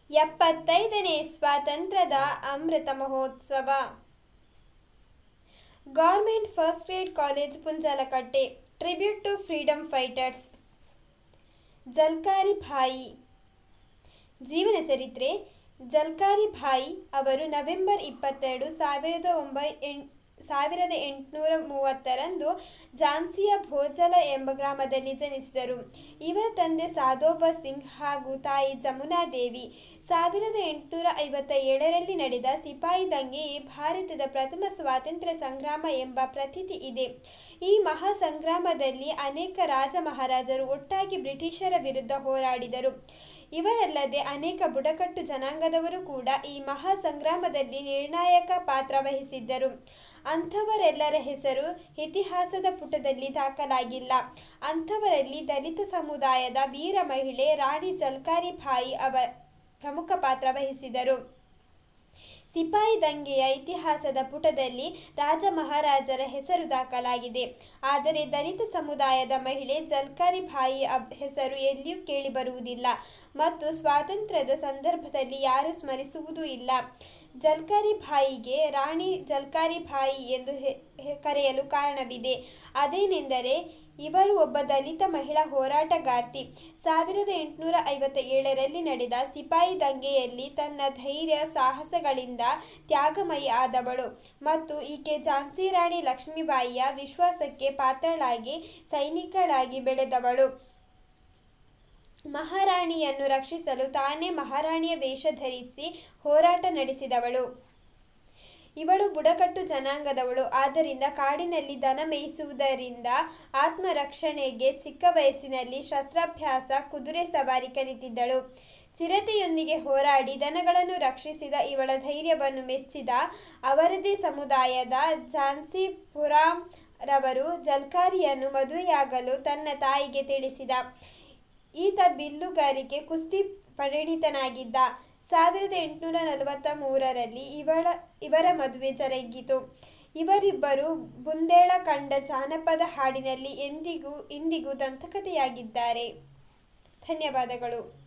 ಎಪ್ಪತ್ತೈದನೇ ಸ್ವಾತಂತ್ರ್ಯದ ಅಮೃತ ಮಹೋತ್ಸವ government first grade college Punjalakatte tribute to freedom fighters Jhalkari Bai ಜೀವನ ಚರಿತ್ರೆ ಜಲ್ಕಾರಿ ಭಾಯಿ ಅವರು ನವೆಂಬರ್ ಇಪ್ಪತ್ತೆರಡು ಸಾವಿರದ ಒಂಬೈ ಎಂ ಸಾವಿರದ ಎಂಟುನೂರ ಮೂವತ್ತರಂದು ಝಾನ್ಸಿಯ ಭೋಜಲ ಎಂಬ ಗ್ರಾಮದಲ್ಲಿ ಜನಿಸಿದರು ಇವರ ತಂದೆ ಸಾದೋಬಾ ಸಿಂಗ್ ಹಾಗೂ ತಾಯಿ ಜಮುನಾ ದೇವಿ ಸಾವಿರದ ಎಂಟುನೂರ ಐವತ್ತ ಏಳರಲ್ಲಿ ನಡೆದ ಸಿಪಾಯಿ ದಂಗೆಯೇ ಭಾರತದ ಪ್ರಥಮ ಸ್ವಾತಂತ್ರ್ಯ ಸಂಗ್ರಾಮ ಎಂಬ ಪ್ರತೀತಿ ಇದೆ ಈ ಮಹಾ ಸಂಗ್ರಾಮದಲ್ಲಿ ಅನೇಕ ರಾಜ ಮಹಾರಾಜರು ಒಟ್ಟಾಗಿ ಬ್ರಿಟಿಷರ ವಿರುದ್ಧ ಹೋರಾಡಿದರು ಇವರಲ್ಲದೆ ಅನೇಕ ಬುಡಕಟ್ಟು ಜನಾಂಗದವರು ಕೂಡ ಈ ಮಹಾ ಸಂಗ್ರಾಮದಲ್ಲಿ ನಿರ್ಣಾಯಕ ಪಾತ್ರ ವಹಿಸಿದ್ದರು ಅಂಥವರೆಲ್ಲರ ಹೆಸರು ಇತಿಹಾಸದ ಪುಟದಲ್ಲಿ ದಾಖಲಾಗಿಲ್ಲ ಅಂಥವರಲ್ಲಿ ದಲಿತ ಸಮುದಾಯದ ವೀರ ಮಹಿಳೆ ರಾಣಿ ಜಲ್ಕಾರಿ ಭಾಯಿ ಅವ ಪ್ರಮುಖ ಪಾತ್ರ ವಹಿಸಿದರು ಸಿಪಾಯಿ ದಂಗೆಯ ಇತಿಹಾಸದ ಪುಟದಲ್ಲಿ ರಾಜ ಮಹಾರಾಜರ ಹೆಸರು ದಾಖಲಾಗಿದೆ ಆದರೆ ದಲಿತ ಸಮುದಾಯದ ಮಹಿಳೆ ಜಲ್ಕಾರಿ ಭಾಯಿ ಅಬ್ ಹೆಸರು ಎಲ್ಲಿಯೂ ಕೇಳಿಬರುವುದಿಲ್ಲ ಮತ್ತು ಸ್ವಾತಂತ್ರ್ಯದ ಸಂದರ್ಭದಲ್ಲಿ ಯಾರೂ ಸ್ಮರಿಸುವುದೂ ಇಲ್ಲ ಜಲ್ಕಾರಿ ಭಾಯಿಗೆ ರಾಣಿ ಜಲ್ಕಾರಿ ಭಾಯಿ ಎಂದು ಕರೆಯಲು ಕಾರಣವಿದೆ ಅದೇನೆಂದರೆ ಇವರು ಒಬ್ಬ ದಲಿತ ಮಹಿಳಾ ಹೋರಾಟಗಾರ್ತಿ ಸಾವಿರದ ಎಂಟುನೂರ ಐವತ್ತ ಏಳರಲ್ಲಿ ನಡೆದ ಸಿಪಾಯಿ ದಂಗೆಯಲ್ಲಿ ತನ್ನ ಧೈರ್ಯ ಸಾಹಸಗಳಿಂದ ತ್ಯಾಗಮಯಿ ಆದವಳು ಮತ್ತು ಈಕೆ ಝಾನ್ಸಿ ರಾಣಿ ಲಕ್ಷ್ಮೀಬಾಯಿಯ ವಿಶ್ವಾಸಕ್ಕೆ ಪಾತ್ರಳಾಗಿ ಸೈನಿಕಳಾಗಿ ಬೆಳೆದವಳು ಮಹಾರಾಣಿಯನ್ನು ರಕ್ಷಿಸಲು ತಾನೇ ಮಹಾರಾಣಿಯ ವೇಷ ಧರಿಸಿ ಹೋರಾಟ ನಡೆಸಿದವಳು ಇವಳು ಬುಡಕಟ್ಟು ಜನಾಂಗದವಳು ಆದ್ದರಿಂದ ಕಾಡಿನಲ್ಲಿ ದನ ಮೇಯಿಸುವುದರಿಂದ ಆತ್ಮರಕ್ಷಣೆಗೆ ಚಿಕ್ಕ ವಯಸ್ಸಿನಲ್ಲಿ ಶಸ್ತ್ರಾಭ್ಯಾಸ ಕುದುರೆ ಸವಾರಿ ಕಲಿತಿದ್ದಳು ಚಿರತೆಯೊಂದಿಗೆ ಹೋರಾಡಿ ದನಗಳನ್ನು ರಕ್ಷಿಸಿದ ಇವಳ ಧೈರ್ಯವನ್ನು ಮೆಚ್ಚಿದ ಅವರದೇ ಸಮುದಾಯದ ಝಾನ್ಸಿ ಪುರಾಮ್ ರವರು ಜಲ್ಕಾರಿಯನ್ನು ಮದುವೆಯಾಗಲು ತನ್ನ ತಾಯಿಗೆ ತಿಳಿಸಿದ ಈತ ಬಿಲ್ಲುಗಾರಿಕೆ ಕುಸ್ತಿ ಪರಿಣಿತನಾಗಿದ್ದ ಸಾವಿರದ ಎಂಟುನೂರ ನಲವತ್ತ ಮೂರರಲ್ಲಿ ಇವಳ ಇವರ ಮದುವೆ ಜರುಗಿತು ಇವರಿಬ್ಬರು ಬುಂದೇಳಖಂಡ ಜಾನಪದ ಹಾಡಿನಲ್ಲಿ ಎಂದಿಗೂ ಇಂದಿಗೂ ದಂತಕಥೆಯಾಗಿದ್ದಾರೆ ಧನ್ಯವಾದಗಳು